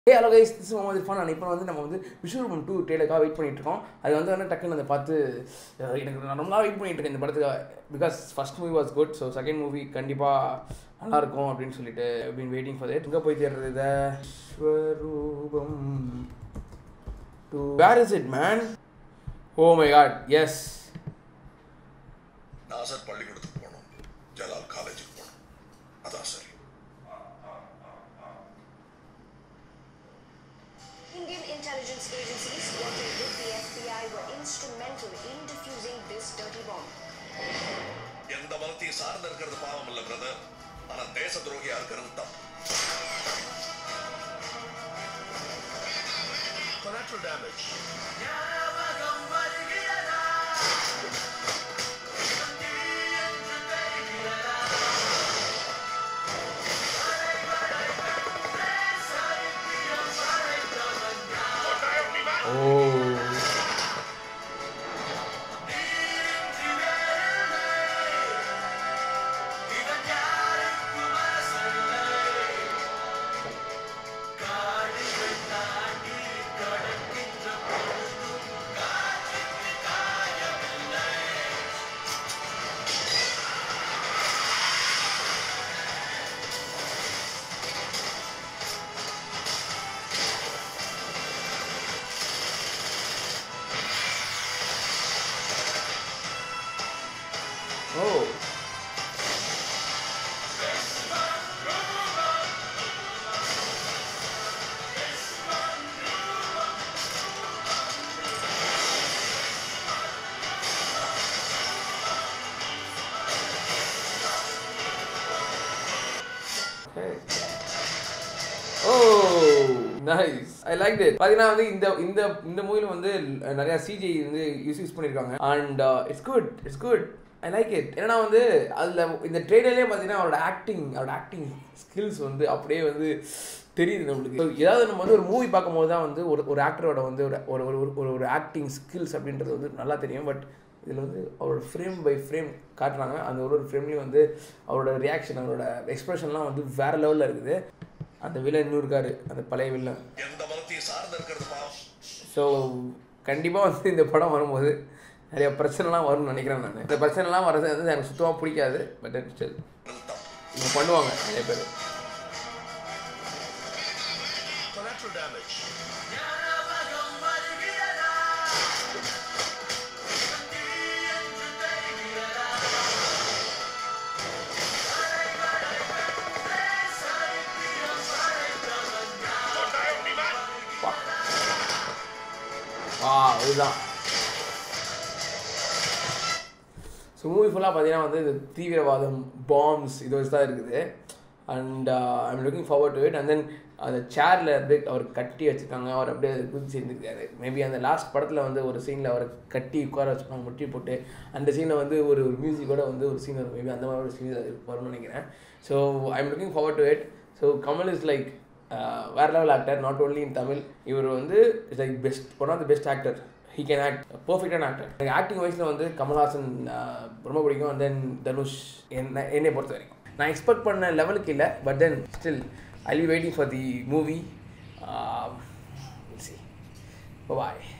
A hello guys this Mohammed Irfan and இப்போ வந்து நம்ம வந்து விஸ்வரூபம் டூ ட்ரெயிலருக்காக வெயிட் பண்ணிட்டு இருக்கோம் அது வந்து வந்து டக்குன்னு அதை பார்த்து அஹ், எனக்கு நான் ரொம்ப நாள் வெயிட் பண்ணிட்டு இருக்கேன் இந்த படத்துக்காக because first movie was good so second movie கண்டிப்பாக நல்லா இருக்கும் அப்படின்னு சொல்லிட்டு பீன் வெயிட்டிங் ஃபார் இட் எங்கே போய் தேடுறது இதை Vishwaroopam two where is it man oh my God yes Nassar பள்ளிக்கூடத்துக்கு போகணும் ஜலால் காலேஜுக்கு போகணும் அதான் சரி Indian intelligence agencies working with the FBI were instrumental in defusing this dirty bomb. எந்த மதத்தையும் சார்ந்து இருக்கிறது பாவம் இல்ல பிரதர் ஆனா தேச துரோகியா இருக்கிறது தப்பு Collateral damage. Oh oh oh nice I like it பார்த்தீங்கன்னா வந்து இந்த இந்த இந்த மூவில வந்து நிறைய சிஜி வந்து யூஸ் யூஸ் பண்ணியிருக்காங்க and it's good it's good I like it ஏன்னா வந்து அதில் இந்த ட்ரெய்லர்லேயே பார்த்தீங்கன்னா அவரோட ஆக்டிங் அவரோட ஆக்டிங் ஸ்கில்ஸ் வந்து அப்படியே வந்து தெரியுது நம்மளுக்கு So, ஏதாவது நம்ம வந்து ஒரு மூவி பார்க்கும்போது தான் வந்து ஒரு ஒரு ஆக்டரோட வந்து ஒரு ஒரு ஒரு ஒரு ஒரு ஆக்டிங் ஸ்கில்ஸ் அப்படின்றது வந்து நல்லா தெரியும் பட் இதில் வந்து அவரோட ஃப்ரேம் பை ஃப்ரேம் காட்டுறாங்க அந்த ஒரு ஒரு ஃப்ரேம்லேயும் வந்து அவரோட ரியாக்ஷன் அவரோட எக்ஸ்பிரஷன்லாம் வந்து வேற லெவலில் இருக்குது அந்த வில்லன் இன்னும் இருக்காரு அந்த பழைய வில்லன் எந்த மதத்தையும் சார்ந்து இருக்கிறது பாவம் ஸோ கண்டிப்பாக வந்து இந்த படம் வரும்போது நிறைய பிரச்சனைலாம் வரும்னு நினைக்கிறேன் நான் இந்த பிரச்சனைலாம் வர்றது வந்து எனக்கு சுத்தமாக பிடிக்காது பட் ஸ்டில் இருக்கிறது தப்பு இவங்க பண்ணுவாங்க நிறைய பேர் Collateral damage. ஆ இதுதான் ஸோ மூவி ஃபுல்லாக பார்த்தீங்கன்னா வந்து இந்த தீவிரவாதம் பாம்ஸ் இது வச்சு தான் இருக்குது and I'm looking forward to it and then அந்த சேரில் அப்படியே அவர் கட்டி வச்சுருக்காங்க அவர் அப்படியே குதிச்சு இருந்துருக்காரு மேபி அந்த லாஸ்ட் படத்தில் வந்து ஒரு சீனில் அவரை கட்டி உட்கார வச்சுருப்பாங்க முட்டி போட்டு அந்த சீனில் வந்து ஒரு ஒரு மியூசிக்கோட வந்து ஒரு சீன் வரும் மேபி அந்த மாதிரி ஒரு சீன் வரும்னு நினைக்கிறேன் so I'm looking forward to it so Kamal is like வேற level actor not only in Tamil இவர் வந்து is like best one of the best actor he can act பர்ஃபெக்டான ஆக்டர் எனக்கு ஆக்டிங் வயசில் வந்து கமல்ஹாசன் uh, ரொம்ப பிடிக்கும் அண்ட் தென் தனுஷ் என்ன என்னை பொறுத்த வரைக்கும் நான் எக்ஸ்பெக்ட் பண்ண லெவலுக்கு இல்லை but then still I be waiting for the movie சி பாய்